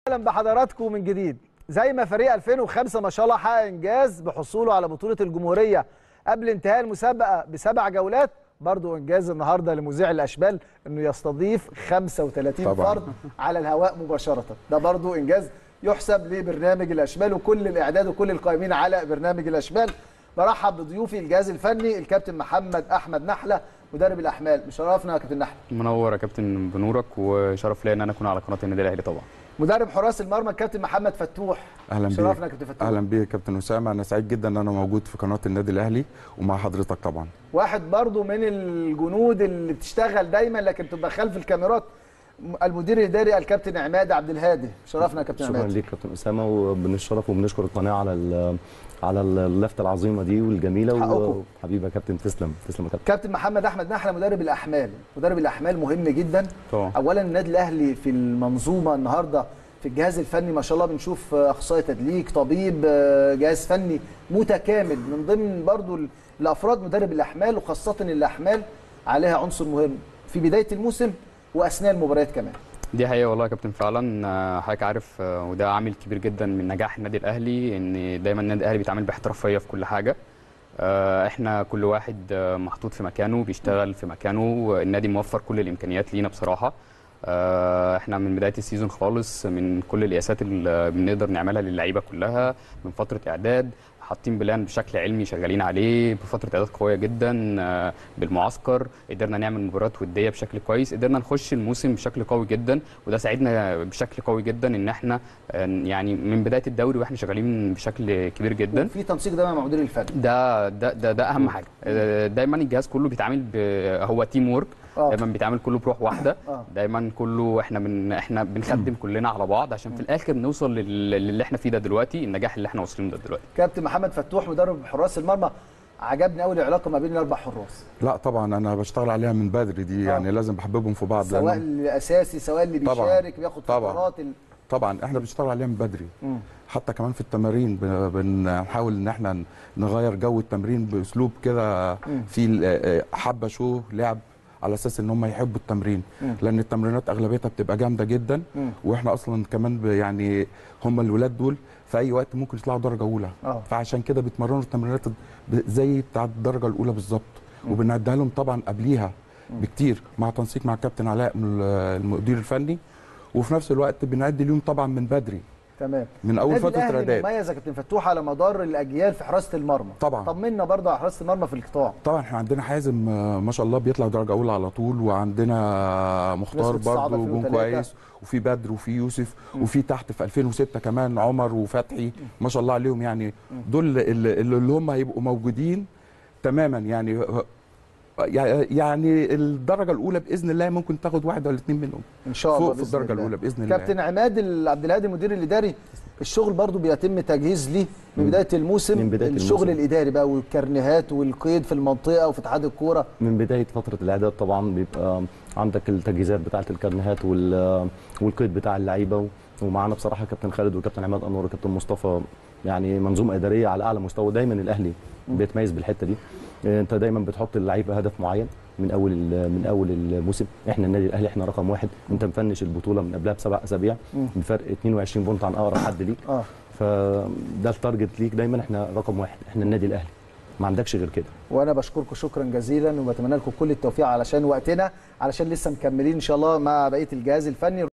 اهلا بحضراتكم من جديد زي ما فريق 2005 ما شاء الله حقق انجاز بحصوله على بطوله الجمهوريه قبل انتهاء المسابقه بسبع جولات برضو انجاز النهارده لمذيع الاشبال انه يستضيف 35 طبعاً. فرد على الهواء مباشره ده برضو انجاز يحسب لبرنامج الاشبال وكل الاعداد وكل القائمين على برنامج الاشبال برحب بضيوفي الجهاز الفني الكابتن محمد احمد نحله مدرب الاحمال مشرفنا يا كابتن نحله منور يا كابتن بنورك وشرف ليا ان انا اكون على قناه النادي الاهلي طبعا مدرب حراس المرمى الكابتن محمد فتوح اهلا بيك شرفنا يا كابتن فتوح اهلا بيك يا كابتن اسامه انا سعيد جدا ان انا موجود في قناه النادي الاهلي ومع حضرتك طبعا واحد برضو من الجنود اللي بتشتغل دايما لكن تبقى خلف الكاميرات المدير الاداري الكابتن عماد عبد الهادي شرفنا يا كابتن شكرا عماد ليك كابتن اسامه وبنشرف وبنشكر القناه على ال- على اللفته العظيمه دي والجميله حقكم. وحبيبي يا كابتن تسلم تسلم يا كابتن كابتن محمد احمد نحله مدرب الاحمال مدرب الاحمال مهم جدا طبعا اولا النادي الاهلي في المنظومه النهارده في الجهاز الفني ما شاء الله بنشوف اخصائي تدليك طبيب آه، جهاز فني متكامل من ضمن برضو ال- الافراد مدرب الاحمال وخاصه الاحمال عليها عنصر مهم في بدايه الموسم واثناء المباريات كمان دي حقيقه والله يا كابتن فعلا آه، حضرتك عارف آه، وده عامل كبير جدا من نجاح النادي الاهلي ان دايما النادي الاهلي بيتعامل باحترافيه في كل حاجه آه، احنا كل واحد آه، محطوط في مكانه بيشتغل في مكانه النادي موفر كل الامكانيات لينا بصراحه آه، احنا من بدايه السيزون خالص من كل القياسات اللي بنقدر نعملها للعيبه كلها من فتره اعداد حاطين بلان بشكل علمي شغالين عليه بفتره اعداد قويه جدا آه، بالمعسكر قدرنا نعمل مباريات وديه بشكل كويس قدرنا نخش الموسم بشكل قوي جدا وده ساعدنا بشكل قوي جدا ان احنا آه، يعني من بدايه الدوري واحنا شغالين بشكل كبير جدا في تنسيق دايما مع مدير الفني ده ده ده, ده اهم حاجه آه، دايما الجهاز كله بيتعامل ب... هو تيم وورك آه. دايما بيتعامل كله بروح واحده آه. دايما كله احنا من احنا بنخدم كلنا على بعض عشان في الاخر نوصل لل- للي احنا فيه ده دلوقتي النجاح اللي احنا واصلين له ده دلوقتي كابتن محمد فتوح مدرب حراس المرمى عجبني قوي العلاقه ما بين الاربع حراس لا طبعا انا بشتغل عليها من بدري دي آه. يعني لازم بحببهم في بعض سواء لأن الاساسي سواء اللي طبعاً. بيشارك بياخد طبعاً. فترات ال... طبعا احنا بنشتغل عليها من بدري مم. حتى كمان في التمارين بن- بنحاول ان احنا نغير جو التمرين باسلوب كده مم. في ال- آه، حبه شو لعب على اساس ان هم يحبوا التمرين مم. لان التمرينات اغلبيتها بتبقى جامده جدا مم. واحنا اصلا كمان ب- يعني هم الولاد دول في اي وقت ممكن يطلعوا درجه اولى اه فعشان كده بيتمرنوا التمرينات ب- زي بتاع الدرجه الاولى بالظبط مم. وبنعدها لهم طبعا قبليها مم. بكتير مع تنسيق مع الكابتن علاء من ال- المدير الفني وفي نفس الوقت بنعد اليوم طبعا من بدري تمام من اول النادي فتره الاهلي اعداد مميز يا كابتن فتوح على مدار الاجيال في حراسه المرمى طبعا طمنا برضه على حراسه المرمى في القطاع طبعا احنا عندنا حازم آه، ما شاء الله بيطلع درجه اولى على طول وعندنا مختار نسبة الصعب برضه جون 2003. كويس وفي بدر وفي يوسف مم. وفي تحت في 2006 كمان عمر وفتحي ما شاء الله عليهم يعني مم. دول اللي, اللي هم هيبقوا موجودين تماما يعني يعني الدرجه الاولى باذن الله ممكن تاخد واحد ولا اثنين منهم ان شاء الله فوق في بإذن الدرجه الله. الاولى باذن الله كابتن عماد ال- عبد الهادي المدير الاداري الشغل برضه بيتم تجهيز ليه من من- بدايه الموسم من بداية الشغل الموسم. الاداري بقى والكرنيهات والقيد في المنطقه وفي اتحاد الكوره من بدايه فتره الاعداد طبعا بيبقى عندك التجهيزات بتاعه الكرنيهات وال- والقيد بتاع اللعيبه ومعانا بصراحه كابتن خالد وكابتن عماد انور وكابتن مصطفى يعني منظومه اداريه على اعلى مستوى دايما الاهلي بيتميز بالحته دي انت دايما بتحط اللعيبه هدف معين من اول ال- من اول الموسم احنا النادي الاهلي احنا رقم واحد انت مفنش البطوله من قبلها بسبع اسابيع مم. بفرق 22 بونت عن اقرب حد ليك اه فده التارجت ليك دايما احنا رقم واحد احنا النادي الاهلي ما عندكش غير كده وانا بشكركم شكرا جزيلا وبتمنى لكم كل التوفيق علشان وقتنا علشان لسه مكملين ان شاء الله مع بقيه الجهاز الفني